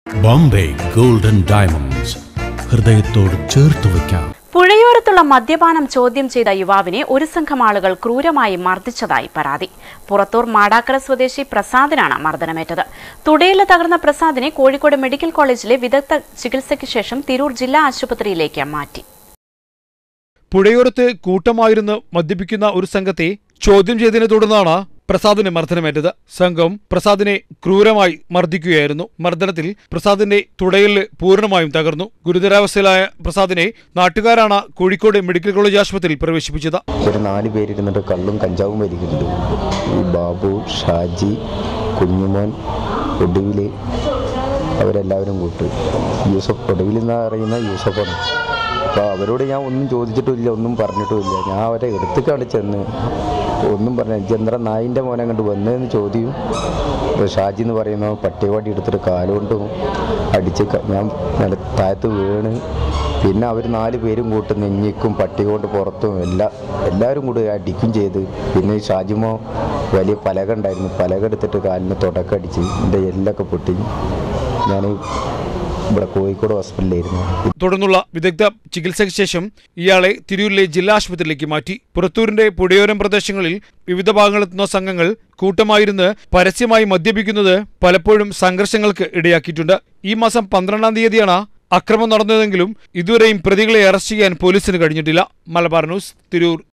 Bombay golden diamonds ഹൃദയത്തോട് ചേർത്ത് വയ്ക്കാം പുഴയോരത്തുള്ള മദ്യപാനം ചോദ്യം ചെയ്ത യുവാവിനെ ഒരു സംഘം ആളുകൾ ക്രൂരമായി മർദ്ദിച്ചതായി പരാതി പുറത്തൂർ മാടാക്കര സ്വദേശി പ്രസാദിനാണ് മർദ്ദനമേറ്റത് തുടയില് തകർന്ന പ്രസാദിനെ കോഴിക്കോട് മെഡിക്കൽ കോളേജിലെ വിദഗ്ധ ചികിത്സയ്ക്ക് ശേഷം തിരൂർ ജില്ലാ ആശുപത്രിയിലേക്ക് മാറ്റി പുഴയോരത്ത് കൂട്ടമായിരുന്ന് മദ്യപിക്കുന്ന ഒരു സംഘത്തെ ചോദ്യം ചെയ്തതിനെ തുടർന്നാണ് പ്രസാദിന് മർദ്ദനമേറ്റത് സംഘം പ്രസാദിനെ ക്രൂരമായി മർദ്ദിക്കുകയായിരുന്നു മർദ്ദനത്തിൽ പ്രസാദിന്റെ തുടയലില് പൂർണ്ണമായും തകർന്നു ഗുരുതരാവസ്ഥയിലായ പ്രസാദിനെ നാട്ടുകാരാണ് കോഴിക്കോട് മെഡിക്കൽ കോളേജ് ആശുപത്രിയിൽ പ്രവേശിപ്പിച്ചത് ഒരു നാല് പേരിരുന്നിട്ട് കള്ളും കഞ്ചാവും വലിക്കുന്നുണ്ട് ഈ ബാബു ഷാജി കുഞ്ഞുമോൻ ഒടുവിൽ അവരെല്ലാവരും കൂട്ട് യൂസഫ് ഒടുവിൽ എന്ന് അറിയുന്ന യൂസഫാണ് അപ്പോൾ അവരോട് ഞാൻ ഒന്നും ചോദിച്ചിട്ടുമില്ല ഒന്നും പറഞ്ഞിട്ടുമില്ല ഞാൻ അവരെ എടുത്തിക്കാണ് ചെന്ന് ഒന്നും പറഞ്ഞ ചന്ദ്ര നായിൻ്റെ മോനെ കണ്ട് വന്നതെന്ന് ചോദ്യം അപ്പോൾ ഷാജി എന്ന് പറയുന്ന പട്ടിവാടി എടുത്തിട്ട് കാലുകൊണ്ടും അടിച്ച് ക- ഞാൻ നില താഴത്ത് വീണ് പിന്നെ അവർ നാല് പേരും കൂട്ട് നെഞ്ഞിക്കും പട്ടികൊണ്ട് പുറത്തും എല്ലാ എല്ലാവരും കൂടി അടിക്കും ചെയ്ത് പിന്നെ ഈ ഷാജിമോ വലിയ പലക ഉണ്ടായിരുന്നു പലക എടുത്തിട്ട് കാലിന് തുടക്കടിച്ച് എൻ്റെ എല്ലൊക്കെ പൊട്ടി ഞാൻ ഇവിടെ കോഴിക്കോട് ഹോസ്പിറ്റലിലായിരുന്നു തുടർന്നുള്ള വിദഗ്ധ ചികിത്സയ്ക്ക് ശേഷം ഇയാളെ തിരൂരിലെ ജില്ലാ ആശുപത്രിയിലേക്ക് മാറ്റി പുറത്തൂരിന്റെ പുഴയോരം പ്രദേശങ്ങളിൽ വിവിധ ഭാഗങ്ങളെത്തുന്ന സംഘങ്ങൾ കൂട്ടമായിരുന്ന് പരസ്യമായി മദ്യപിക്കുന്നത് പലപ്പോഴും സംഘർഷങ്ങൾക്ക് ഇടയാക്കിയിട്ടുണ്ട് ഈ മാസം പന്ത്രണ്ടാം തീയതിയാണ് അക്രമം നടന്നതെങ്കിലും ഇതുവരെയും പ്രതികളെ അറസ്റ്റ് ചെയ്യാൻ പോലീസിന് കഴിഞ്ഞിട്ടില്ല മലബാർ ന്യൂസ് തിരൂർ